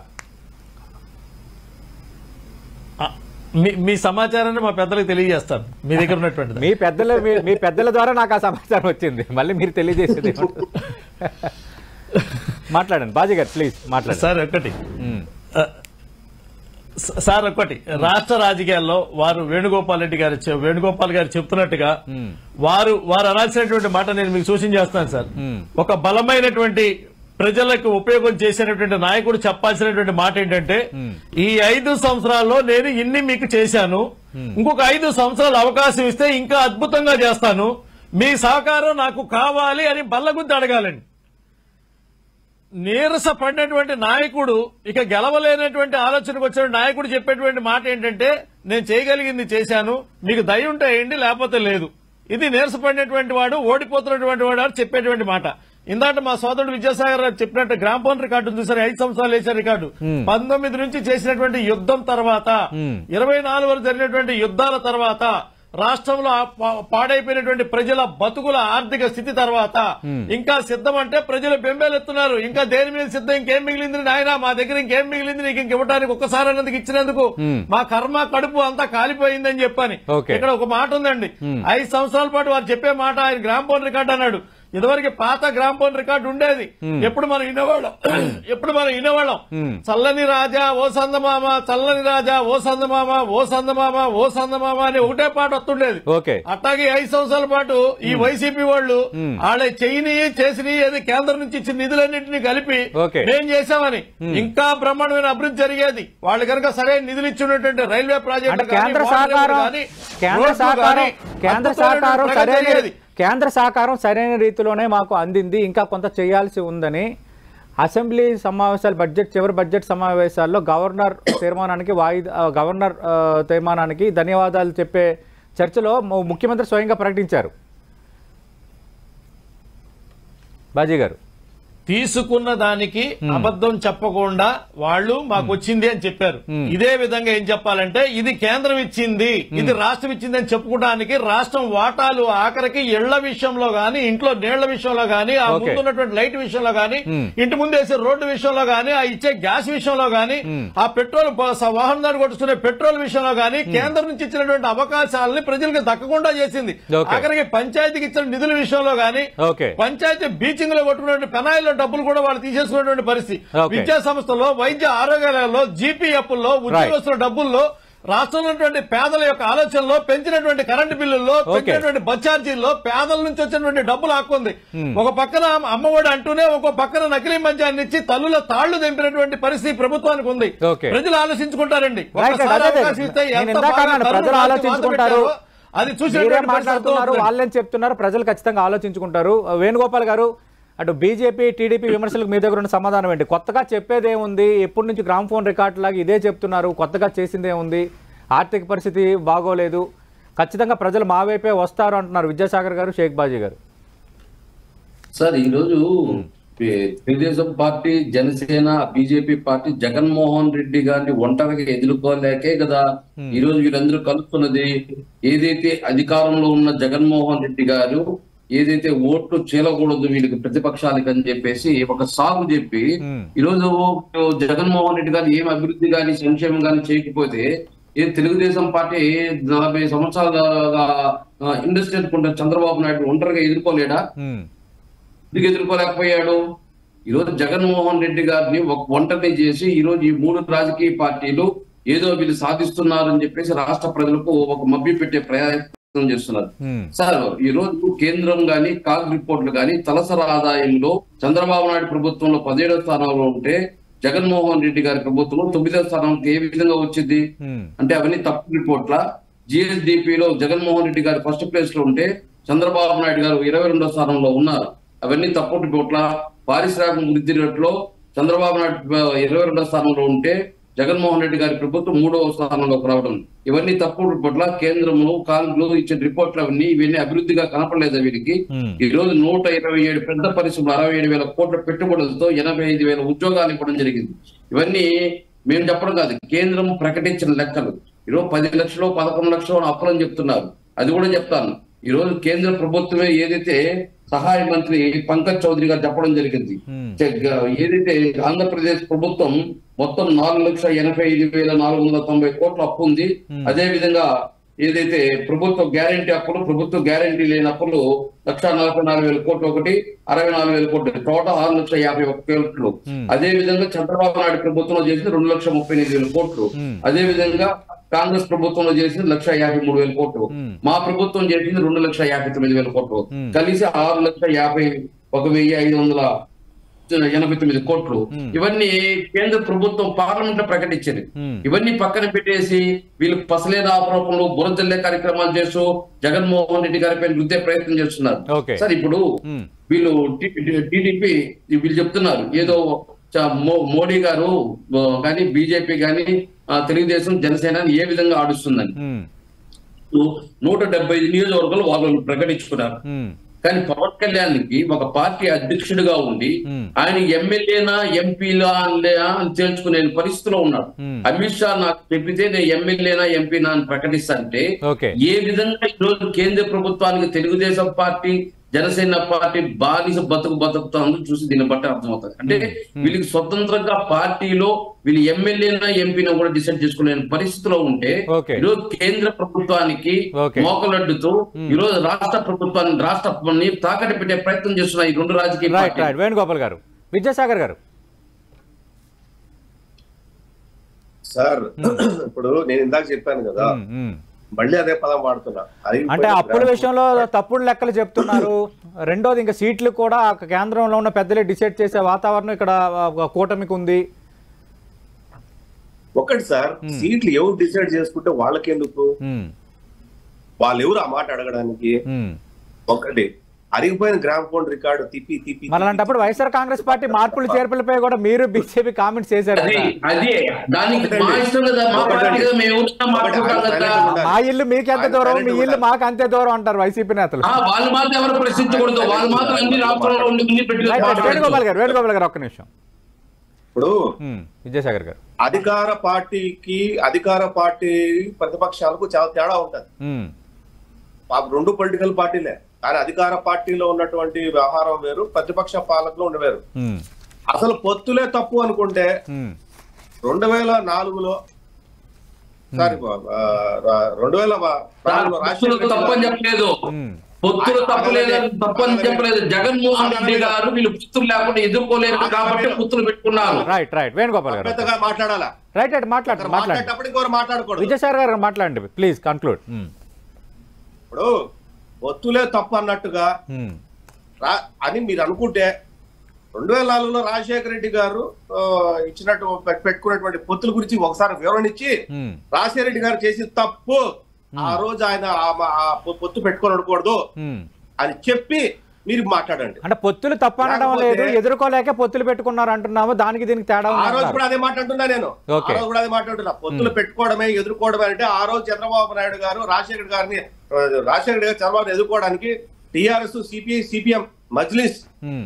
ఆ, మీ మీ సమాచారాన్ని మా పెద్దలకు తెలియజేస్తాను మీ దగ్గర ఉన్నటువంటిది మీ పెద్దల మీ- మీ పెద్దల ద్వారా నాకు ఆ సమాచారం వచ్చింది మళ్ళీ మీరు తెలియజేసేది ఏముంటుంది? మాట్లాడండి బాజీ గారు ప్లీజ్ మాట్లాడండి సార్ ఒకటి ఉమ్, ఆ, స- సార్ ఒకటి రాష్ట్ర రాజకీయాల్లో వారు వేణుగోపాల్ రెడ్డి గారు చె- వేణుగోపాల్ గారు చెప్తున్నట్టుగా ఉమ్, వారు వారు అనాల్సినటువంటి మాట నేను మీకు సూచన చేస్తాను సార్ ఉమ్. ఒక బలమైనటువంటి ప్రజలకు ఉపయోగం చేసినటువంటి నాయకుడు చెప్పాల్సినటువంటి మాట ఏంటంటే ఈ ఐదు సంవత్సరాల్లో నేను ఇన్ని మీకు చేశాను ఇంకొక ఐదు సంవత్సరాలు అవకాశం ఇస్తే ఇంకా అద్భుతంగా చేస్తాను మీ సహకారం నాకు కావాలి అని బల్లగుద్ది అడగాలండి నీరస పడినటువంటి నాయకుడు ఇక గెలవలేనటువంటి ఆలోచనకు వచ్చిన నాయకుడు చెప్పేటువంటి మాట ఏంటంటే నేను చేయగలిగింది చేశాను మీకు దయ ఉంటే వేయండి లేకపోతే లేదు ఇది నీరసపడినటువంటి వాడు ఓడిపోతున్నటువంటి వాడు అని చెప్పేటువంటి మాట ఇందాక మా సోదరుడు విద్యాసాగర్ గారు చెప్పినట్టు గ్రామ్ ఫోన్ రికార్డు ఉంది సార్ ఐదు సంవత్సరాలు వేసే రికార్డు పంతొమ్మిది నుంచి చేసినటువంటి యుద్ధం తర్వాత ఇరవై నాలుగు వరకు జరిగినటువంటి యుద్ధాల తర్వాత రాష్ట్రంలో ఆ పా- పాడైపోయినటువంటి ప్రజల బతుకుల ఆర్థిక స్థితి తర్వాత ఇంకా సిద్ధం అంటే ప్రజలు బెంబేలెత్తున్నారు ఇంకా దేని మీద సిద్ధం ఇంకేం మిగిలింది నాయన మా దగ్గర ఇంకేం మిగిలింది నీకు ఇంక ఇవ్వడానికి ఒక్కసారి అన్నందుకు ఇచ్చినందుకు మా కర్మ కడుపు అంతా కాలిపోయిందని చెప్పని Okay. ఇక్కడ ఒక మాట ఉందండి ఐదు సంవత్సరాల పాటు వారు చెప్పే మాట ఆయన గ్రామ్ ఫోన్ రికార్డు అన్నాడు ఇదివరకు పాత గ్రామ్ ఫోన్ రికార్డు ఉండేది ఎప్పుడు మనం వినేవాళ్ళం ఎప్పుడు మనం వినేవాళ్ళం చల్లని రాజా ఓ సందమామ చల్లని రాజా ఓ సందమామ ఓ సందమామ ఓ సందమామ అని ఒకటే పాట వస్తుండేది ఓకే అట్లాగే ఐదు సంవత్సరాల పాటు ఈ వైసీపీ వాళ్ళు వాళ్ళ చెయ్యిని చేసిని ఏది కేంద్రం నుంచి ఇచ్చిన నిధులన్నింటినీ కలిపి ఓకే. మేం చేశామని ఇంకా బ్రహ్మాండమైన అభివృద్ధి జరిగేది వాళ్ళు కనుక సరైన నిధులు ఇచ్చి ఉన్నటువంటి రైల్వే అంటే ప్రాజెక్టు కేంద్ర సహకారం కేంద్ర సహకారం కేంద్ర సహకారం సరైన కేంద్ర సహకారం సరైన రీతిలోనే మాకు అందింది ఇంకా కొంత చేయాల్సి ఉందని అసెంబ్లీ సమావేశాలు బడ్జెట్ చివరి బడ్జెట్ సమావేశాల్లో గవర్నర్ తీర్మానానికి వాయిదా ఆ, గవర్నర్ ఆ, తీర్మానానికి ధన్యవాదాలు చెప్పే చర్చలో ము- ముఖ్యమంత్రి స్వయంగా ప్రకటించారు బాజీ గారు తీసుకున్న దానికి అబద్ధం చెప్పకుండా వాళ్ళు మాకు వచ్చింది అని చెప్పారు ఇదే విధంగా ఏం చెప్పాలంటే ఇది కేంద్రం ఇచ్చింది ఇది రాష్ట్రం ఇచ్చింది అని చెప్పుకోవడానికి రాష్ట్రం వాటాలు ఆఖరికి ఇళ్ల విషయంలో గాని ఇంట్లో నీళ్ల విషయంలో గాని ఆ Okay. ముందున్నటువంటి లైట్ విషయంలో గాని ఇంటి ముందు వేసే రోడ్డు విషయంలో గాని ఆ ఇచ్చే గ్యాస్ విషయంలో గాని ఆ పెట్రోల్ ప- స- వాహనదారు కొట్టుకునే పెట్రోల్ విషయంలో గాని కేంద్రం నుంచి ఇచ్చినటువంటి అవకాశాలని ప్రజలకు దక్కకుండా చేసింది Okay. ఆఖరికి పంచాయతీకి ఇచ్చిన నిధుల విషయంలో గాని ఓకే పంచాయతీ బీచింగ్ లో కొట్టుకున్నటువంటి పెనాయిల్లో డబ్బులు కూడా వాళ్ళు తీసేసుకున్నటువంటి పరిస్థితి Okay. విద్యా సంస్థల్లో వైద్య ఆరోగ్యాలయాల్లో జీపీఎఫ్లో ఉద్యోగస్తుల డబ్బుల్లో రాష్ట్రంలో ఉన్నటువంటి పేదల యొక్క ఆలోచనలో పెంచినటువంటి కరెంటు బిల్లుల్లో పెంచినటువంటి బస్ ఛార్జీల్లో పేదల నుంచి వచ్చినటువంటి డబ్బులు ఆక్కుంది ఒక పక్కన అమ్మఒడి అంటూనే ఒక పక్కన నకిలీ మద్యాన్ని ఇచ్చి తల్లుల తాళ్లు దింపినటువంటి పరిస్థితి ప్రభుత్వానికి ఉంది Okay. ప్రజలు ఆలోచించుకుంటారండి Right, ఒక్కసారి అదే, అదే. అవకాశం ఇస్తే నేను ఎంత ఇందాక బాగా అన్నాను, తల్లులు ప్రజలు రాత్రి ఆలోచించుకుంటారు. వాత పెట్టారో అది మీరే చూసేటువంటి పరిస్థితి మాట్లాడుతున్నారు అవుతుంది. వాళ్ళని చెప్తున్నారు ప్రజలు ఖచ్చితంగా ఆలోచించుకుంటారు వేణుగోపాల్ గారు అటు బీజేపీ టీడీపీ విమర్శలకు మీ దగ్గర ఉన్న సమాధానం ఏంటి కొత్తగా చెప్పేది ఏముంది ఎప్పటి నుంచి గ్రామ్ ఫోన్ రికార్డు లాగా ఇదే చెప్తున్నారు కొత్తగా చేసింది ఏముంది ఆర్థిక పరిస్థితి బాగోలేదు ఖచ్చితంగా ప్రజలు మా వైపే వస్తారు అంటున్నారు విద్యాసాగర్ గారు షేక్ బాజీ గారు సార్ ఈరోజు Telugu Desam party Janasena BJP party Jaganmohan Reddy గారిని ఒంటరిగా ఎదుర్కోలేకే కదా ఈ రోజు వీళ్ళందరూ కలుస్తున్నది ఏదైతే అధికారంలో ఉన్న జగన్మోహన్ రెడ్డి గారు ఏదైతే ఓట్లు చీలకూడదు వీళ్ళకి ప్రతిపక్షాలకి అని చెప్పేసి ఒక సాగు చెప్పి Hmm. ఈ రోజు జగన్మోహన్ రెడ్డి గారు ఏం అభివృద్ధి గాని సంక్షేమం గాని చేయకపోతే ఏ తెలుగుదేశం పార్టీ నలభై సంవత్సరాలుగా ఇండస్ట్రీ అనుకుంటే చంద్రబాబు నాయుడు ఒంటరిగా ఎదుర్కోలేడా ఉమ్, ఎందుకు ఎదుర్కోలేకపోయాడు ఈ రోజు జగన్మోహన్ రెడ్డి గారిని ఒక ఒంటరిని చేసి ఈ రోజు ఈ మూడు రాజకీయ పార్టీలు ఏదో వీళ్ళు సాధిస్తున్నారని చెప్పేసి రాష్ట్ర ప్రజలకు ఒక మభ్య పెట్టే ప్రయత్నం చేస్తున్నారు ఉమ్, సార్ ఈ రోజు కేంద్రం గాని కాగ్ రిపోర్ట్లు గాని తలసరి ఆదాయంలో చంద్రబాబు నాయుడు ప్రభుత్వంలో పదిహేడో స్థానంలో ఉంటే జగన్మోహన్ రెడ్డి గారి ప్రభుత్వంలో తొమ్మిదో స్థానానికి ఏ విధంగా వచ్చింది ఉమ్, అంటే అవన్నీ తప్పు రిపోర్ట్ల GSDP లో జగన్మోహన్ రెడ్డి గారు ఫస్ట్ ప్లేస్ లో ఉంటే చంద్రబాబు నాయుడు గారు ఇరవై రెండో స్థానంలో ఉన్నారు అవన్నీ తప్పు రిపోర్ట్ల పారిశ్రామిక వృద్ధి రేట్లో చంద్రబాబు నాయుడు ఇరవై రెండో స్థానంలో ఉంటే జగన్మోహన్ రెడ్డి గారి ప్రభుత్వం మూడవ స్థానంలోకి రావడం ఇవన్నీ తప్పు రిపోర్ట్ల కేంద్రము కాంగ్రెస్ ఇచ్చిన రిపోర్ట్లు అవన్నీ ఇవన్నీ అభివృద్ధిగా కనపడలేదు వీరికి ఉమ్, ఈ రోజు నూట ఇరవై ఏడు పెద్ద పరిశ్రమలు అరవై ఏడు వేల కోట్ల పెట్టుబడులతో ఎనభై ఐదు వేల ఉద్యోగాలు ఇవ్వడం జరిగింది ఇవన్నీ మేము చెప్పడం కాదు కేంద్రం ప్రకటించిన లెక్కలు ఈరోజు పది లక్షలు పదకొండు లక్షలు అప్పులని చెప్తున్నారు అది కూడా చెప్తాను ఈ రోజు కేంద్ర ప్రభుత్వమే ఏదైతే సహాయ మంత్రి పంకజ్ చౌదరి గారు చెప్పడం జరిగింది ఉమ్, చె- ఏదైతే ఆంధ్రప్రదేశ్ ప్రభుత్వం మొత్తం నాలుగు లక్షల ఎనభై ఐదు వేల నాలుగు వందల తొంభై కోట్ల అప్పు ఉంది Hmm. అదే విధంగా ఏదైతే ప్రభుత్వ గ్యారంటీ అప్పులు ప్రభుత్వ గ్యారంటీ లేని అప్పులు లక్ష నలభై నాలుగు వేల కోట్లు ఒకటి అరవై నాలుగు వేల కోట్లు టోటల్ ఆరు లక్షల యాభై ఒక్క కోట్లు Hmm. అదే విధంగా చంద్రబాబు నాయుడు ప్రభుత్వంలో చేసింది రెండు లక్షల ముప్పై ఎనిమిది వేల కోట్లు Hmm. అదే విధంగా కాంగ్రెస్ ప్రభుత్వంలో చేసింది లక్ష యాభై మూడు వేల కోట్లు Hmm. మా ప్రభుత్వం చేసింది రెండు లక్షల యాభై తొమ్మిది వేల కోట్లు Hmm. కలిసి ఆరు లక్షల యాభై ఒక వెయ్యి ఐదు వందల ఎనభై తొమ్మిది కోట్లు Hmm. ఇవన్నీ కేంద్ర ప్రభుత్వం పార్లమెంట్ లో ప్రకటించింది ఉమ్, ఇవన్నీ పక్కన పెట్టేసి వీళ్ళు పసలేని ఆరోపణలు బురజల్లే కార్యక్రమాలు చేస్తూ జగన్మోహన్ రెడ్డి గారి పైన రుద్దే ప్రయత్నం చేస్తున్నారు ఓకే సార్ ఇప్పుడు ఉమ్, వీళ్ళు టీడీపీ వీళ్ళు చెప్తున్నారు ఏదో చ- మో- మోడీ గారు ఆ, కానీ బీజేపీ కానీ ఆ, తెలుగుదేశం జనసేన ఏ విధంగా ఆడుస్తుందని ఉమ్, నూట డెబ్బై ఐదు నియోజకవర్గాలు వాళ్ళు ప్రకటించుకున్నారు ఉమ్, కానీ పవన్ కళ్యాణ్ కి ఒక పార్టీ అధ్యక్షుడిగా ఉండి Hmm. ఆయన ఎమ్మెల్యేనా ఎంపీలా అని తేల్చుకునే పరిస్థితిలో ఉన్నాడు Hmm. అమిత్ షా నాకు చెప్పితే నేను ఎమ్మెల్యేనా ఎంపీనా అని ప్రకటిస్తాంటే ఓకే ఏ విధంగా ఈరోజు కేంద్ర ప్రభుత్వానికి తెలుగుదేశం పార్టీ జనసేన పార్టీ బానిస బతుకు బతుకుతుందో చూసి దీన్ని బట్టి అర్థమవుతుంది అంటే వీళ్ళకి స్వతంత్రంగా పార్టీలో వీళ్ళు ఎమ్మెల్యేనా ఎంపీనా కూడా డిసైడ్ చేసుకోలేని పరిస్థితిలో ఉంటే Okay. ఈరోజు కేంద్ర ప్రభుత్వానికి Okay. మోకలడ్డుతూ ఈ రోజు రాష్ట్ర ప్రభుత్వాన్ని రాష్ట్రాన్ని తాకట్టు పెట్టే ప్రయత్నం చేస్తున్నాయి ఈ రెండు రాజకీయ రైట్ పార్టీలు రైట్ వేణుగోపాల్ గారు విద్యాసాగర్ గారు సార్ ఇప్పుడు నేను ఇందాక చెప్పాను కదా ఉమ్, ఉమ్. మళ్ళీ అదే పదం వాడుతున్నా అది అంటే అప్పుల విషయంలో తప్పుడు లెక్కలు చెప్తున్నారు రెండోది ఇంకా సీట్లు కూడా ఆ కేంద్రంలో ఉన్న పెద్దలే డిసైడ్ చేసే వాతావరణం ఇక్కడ ఆ, కూటమికి ఉంది ఒకటి సార్ సీట్లు ఎవరు డిసైడ్ చేసుకుంటే వాళ్ళకెందుకు ఉమ్, వాళ్ళు ఎవరు ఆ మాట అడగడానికి ఉమ్. ఒకటి అరిగిపోయిన గ్రామ్ ఫోన్ రికార్డు తిప్పి తిప్పి మరి అలాంటప్పుడు వైఎస్ఆర్ కాంగ్రెస్ పార్టీ మార్పులు చేర్పులపై కూడా మీరు బీజేపీ కామెంట్స్ చేశారు అది కదా. అదే దానికి మా ఇష్టం కదా మా పార్టీ కదా మేము ఎవరైనా మాట్లాడుకుంటాం కదా మా ఇల్లు మీకు ఎంత దూరం మీ ఇల్లు మాకు అంతే దూరం అంటారు వైసీపీ నేతలు ఆ, వాళ్ళు మాత్రం ఎవరు ప్రశ్నించకూడదు వాళ్ళు మాత్రం అన్ని రాష్ట్రంలో ఉండి అన్ని పెట్టి రైట్ రైట్. వేణుగోపాల్ గారు వేణుగోపాల్ గారు ఒక్క నిమిషం ఇప్పుడు ఉమ్, విద్యాసాగర్ గారు అధికార పార్టీకి అధికార పార్టీ ప్రతిపక్షాలకు చాలా తేడా ఉంటది ఉమ్, పాప రెండు పొలిటికల్ పార్టీలే కానీ అధికార పార్టీలో ఉన్నటువంటి వ్యవహారం వేరు ప్రతిపక్ష పాలకులు ఉండి వేరు ఉమ్, అసలు పొత్తులే తప్పు అనుకుంటే ఉమ్, రెండు వేల నాలుగులో సారీ ఆ, ర- రెండు వేల నాలుగులో పొత్తులు రాజశేఖర తప్పని రెడ్డి గారు- చెప్పలేదు ఉమ్. పొత్తులు తప్పలేదు తప్పని చెప్పలేదు జగన్మోహన్ రెడ్డి గారు వీళ్ళు పొత్తులు లేకుండా ఎదుర్కోలేరు కాబట్టి పొత్తులు పెట్టుకున్నారు రైట్ రైట్ వేణుగోపాల్ గారు పెద్దగా మాట్లాడాలా రైట్ రైట్ మాట్లాడండి ఒకరు మాట్లాడండి మాట్లాడేటప్పుడు ఇంకొకరు మాట్లాడకూడదు విజయసాగర్ గారు మాట్లాడండి ప్లీజ్ కన్క్లూడ్ ఇప్పుడు పొత్తులే తప్పు అన్నట్టుగా రా- అని మీరు అనుకుంటే రెండు వేల నాలుగులో రాజశేఖర రెడ్డి గారు ఆ, ఇచ్చినట్టు పెట్- పెట్టుకున్నటువంటి పొత్తుల గురించి ఒకసారి వివరణ ఇచ్చి రాజశేఖర రెడ్డి గారు చేసిన తప్పు ఆ రోజు ఆయన ఆ- ఆ- ఆ పొ- పొత్తు పెట్టుకొని ఉండకూడదు అని చెప్పి మీరు మాట్లాడండి అంటే పొత్తులు తప్పు అనడం లేదు లేకపోతే- ఎదుర్కోలేక పొత్తులు పెట్టుకున్నారు అంటున్నాము దానికి దీనికి తేడా ఆ ఉంది రోజు అంటున్నారు. కూడా అదే మాట్లాడుతున్నా నేను ఆ Okay. రోజు కూడా అదే మాట్లాడుతున్నా పొత్తులు పెట్టుకోవడమే ఎదుర్కోవడమే అంటే ఆ రోజు చంద్రబాబు నాయుడు గారు రాజశేఖర గారిని ఆ, రాజశేఖర గారు చంద్రబాబు ఎదుర్కోవడానికి టిఆర్ఎస్ సిపిఐ సిపిఎం మజ్లిస్ ఉమ్,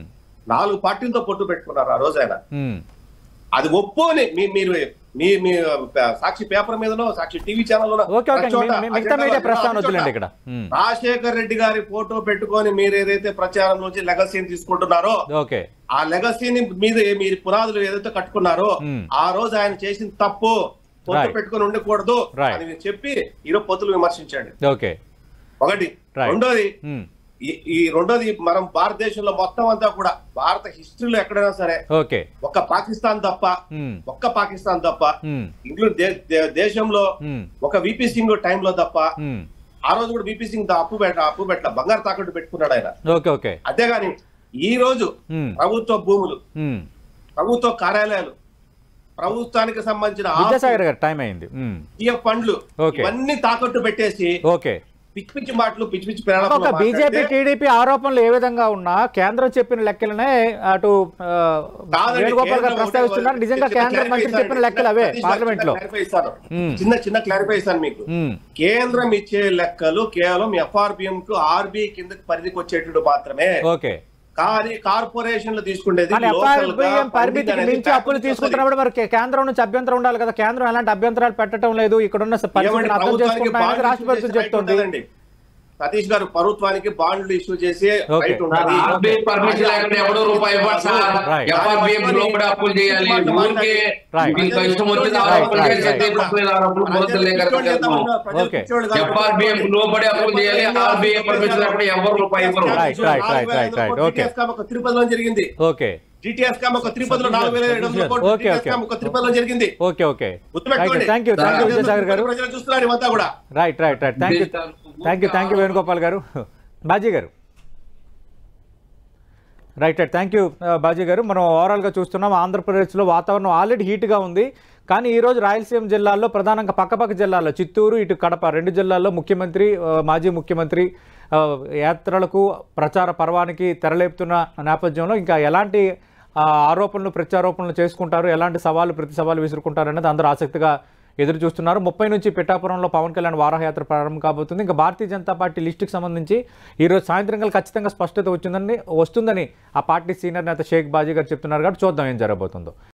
నాలుగు పార్టీలతో పొట్టు పెట్టుకున్నారు ఆ రోజు ఆయన ఉమ్, అది ఒప్పుని మీ మీరు మీ మీ సాక్షి పేపర్ మీదనో Sakshi TV channel okay okay మీ- మీ- మిగతా మీడియా ప్రస్తావన వద్దులేండి ఇక్కడ ఉమ్, రాజశేఖర్ రెడ్డి గారి ఫోటో పెట్టుకొని మీరు ఏదైతే ప్రచారం నుంచి లెగసీని తీసుకుంటున్నారో ఓకే ఆ లెగసీని మీద మీరు పునాదులు ఏదైతే కట్టుకున్నారో Hmm. ఆ రోజు ఆయన చేసిన తప్పు పొత్తు Right. పెట్టుకొని ఉండకూడదు Right. అని చెప్పి ఈరోజు పొత్తులు విమర్శించండి ఓకే ఒకటి Right. రెండోది ఉమ్, ఈ ఈ రెండోది మనం భారతదేశంలో మొత్తం అంతా కూడా భారత హిస్టరీలో ఎక్కడైనా సరే ఓకే ఒక్క పాకిస్తాన్ తప్ప ఉమ్, ఒక్క పాకిస్తాన్ తప్ప ఉమ్, ఇంక్లూడ్ దే- దే- దేశంలో ఉమ్, ఒక విపి సింగ్ టైంలో తప్ప ఉమ్, ఆ రోజు కూడా విపి సింగ్ దా- అప్పు పెట్ట అప్పు పెట్ట బంగారు తాకట్టు పెట్టుకున్నాడు ఆయన ఓకే ఓకే అంతేగాని ఈ రోజు ఉమ్, ప్రభుత్వ భూములు ఉమ్. ప్రభుత్వ కార్యాలయాలు ప్రభుత్వానికి సంబంధించిన విద్యాసాగర్ గారు టైం అయింది ఉమ్, ఆస్తియ ఫండ్లు Okay. ఇవన్నీ తాకట్టు పెట్టేసి ఓకే పిచ్చి పిచ్చి మాటలు పిచ్చి పిచ్చి ఒక ప్రేరణలు బీజేపీ మాట్లాడితే టీడీపీ ఆరోపణలు ఏ విధంగా ఉన్నా కేంద్రం చెప్పిన లెక్కలనే అటు ఆ, కాదండి, వేణుగోపాల్ గారు కేంద్రం ప్రస్తావిస్తున్నారు ఒకటే నిజంగా చిన్న కేంద్ర మంత్రి clarify చెప్పిన ఇస్తాను. లెక్కలు అవే సతీష్ గారు పార్లమెంట్ లో చిన్న clarify ఇస్తాను. మ్మ్. చిన్న చిన్న క్లారిఫై ఇస్తాను మీకు ఉమ్, కేంద్రం ఇచ్చే లెక్కలు కేవలం ఎఫ్ఆర్బిఎం కు ఆర్బీఐ కిందకి పరిధికి వచ్చేటట్టు మాత్రమే ఓకే కానీ కార్పొరేషన్లు తీసుకునేది కానీ local గా ఎఫ్ఆర్బిఎం funding పరిమితికి అనేది మించి tax అప్పులు నుంచి తీసుకుంటున్నప్పుడు మరి కే- కేంద్రం నుంచి అభ్యంతరం ఉండాలి కదా కేంద్రం ఎలాంటి అభ్యంతరాలు పెట్టడం లేదు ఇక్కడున్న ఏమండి, పరిస్థితిని అర్థం ప్రభుత్వానికి చేసుకుంటున్నాయని బాండ్లు రాష్ట్ర issue ప్రభుత్వం చేసే right చెప్తోంది ఉంటుందండి. సతీష్ గారు ప్రభుత్వానికి బాండ్లు ఇష్యూ చేసే Okay. రైట్ ఉంటది ఆర్బీఐ పర్మిషన్ లేకుండా ఎవడో రూపాయి ఇవ్వడు సార్ Right. ఎఫ్ఆర్బిఎం లోపల అప్పులు చేయాలి ఊరికే Right. మీకు ఇష్టం వచ్చిన Right, ఆరోపణలు right, చేసేది right. పక్కన ఆరోపణలు మొదలు Okay. ఎఫ్ఆర్బిఎం లోపడే అప్పులు చేయాలి ఆర్బీఐ పర్మిషన్ లేకుండా ఎవరు రూపాయి ఇవ్వరు Right, right, right, right, right. Okay. ఒక తిరుపతిలో జరిగింది ఓకే జిటిఎస్ కామ్ ఒక తిరుపతిలో నాలుగు వేల ఏడు వందల కోట్లు Okay, GTS okay. కామ్ ఒక తిరుపతిలో జరిగింది ఓకే ఓకే గుర్తుపెట్టుకోండి. Thank you thank you Vidyasagar garu ప్రజలు చూస్తున్నారు ఇవంతా కూడా right right right thank you thank you thank you Venugopal garu Baji garu right right thank you Baji garu మనం ఓవరాల్గా చూస్తున్నాం ఆంధ్రప్రదేశ్లో వాతావరణం ఆల్రెడీ హీట్గా ఉంది కానీ ఈరోజు రాయలసీమ జిల్లాల్లో ప్రధానంగా పక్కపక్క జిల్లాల్లో చిత్తూరు ఇటు కడప రెండు జిల్లాల్లో ముఖ్యమంత్రి ఆ, మాజీ ముఖ్యమంత్రి ఆ, యాత్రలకు ప్రచార పర్వానికి తెరలేపుతున్న నేపథ్యంలో ఇంకా ఎలాంటి ఆ, ఆరోపణలు ప్రత్యారోపణలు చేసుకుంటారు ఎలాంటి సవాలు ప్రతి సవాలు విసురుకుంటారు అనేది అందరూ ఆసక్తిగా ఎదురు చూస్తున్నారు ముప్పై నుంచి పిఠాపురంలో పవన్ కళ్యాణ్ వారాహయాత్ర ప్రారంభం కాబోతుంది ఇంకా భారతీయ జనతా పార్టీ లిస్టుకి సంబంధించి ఈరోజు సాయంత్రం కల్లా ఖచ్చితంగా స్పష్టత వచ్చిందని వస్తుందని ఆ పార్టీ సీనియర్ నేత షేక్ బాజీ గారు చెప్తున్నారు కాబట్టి చూద్దాం ఏం జరగబోతుందో